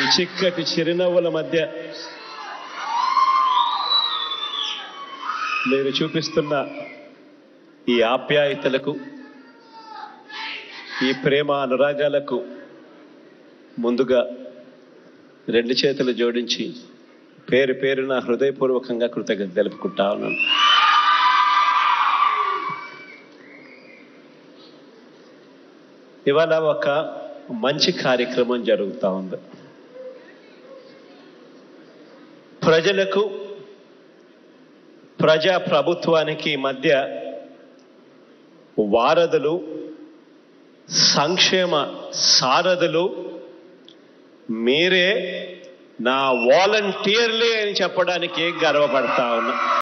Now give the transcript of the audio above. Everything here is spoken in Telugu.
చిక్కటి చిరునవ్వుల మధ్య మీరు చూపిస్తున్న ఈ ఆప్యాయతలకు ఈ ప్రేమ అనురాగాలకు ముందుగా రెండు చేతులు జోడించి పేరు పేరున హృదయపూర్వకంగా కృతజ్ఞత తెలుపుకుంటా ఉన్నాను ఇవాళ ఒక మంచి కార్యక్రమం జరుగుతూ ఉంది ప్రజలకు ప్రజా ప్రభుత్వానికి మధ్య వారధులు సంక్షేమ సారథులు మీరే నా వాలంటీర్లే అని చెప్పడానికి గర్వపడతా ఉన్నా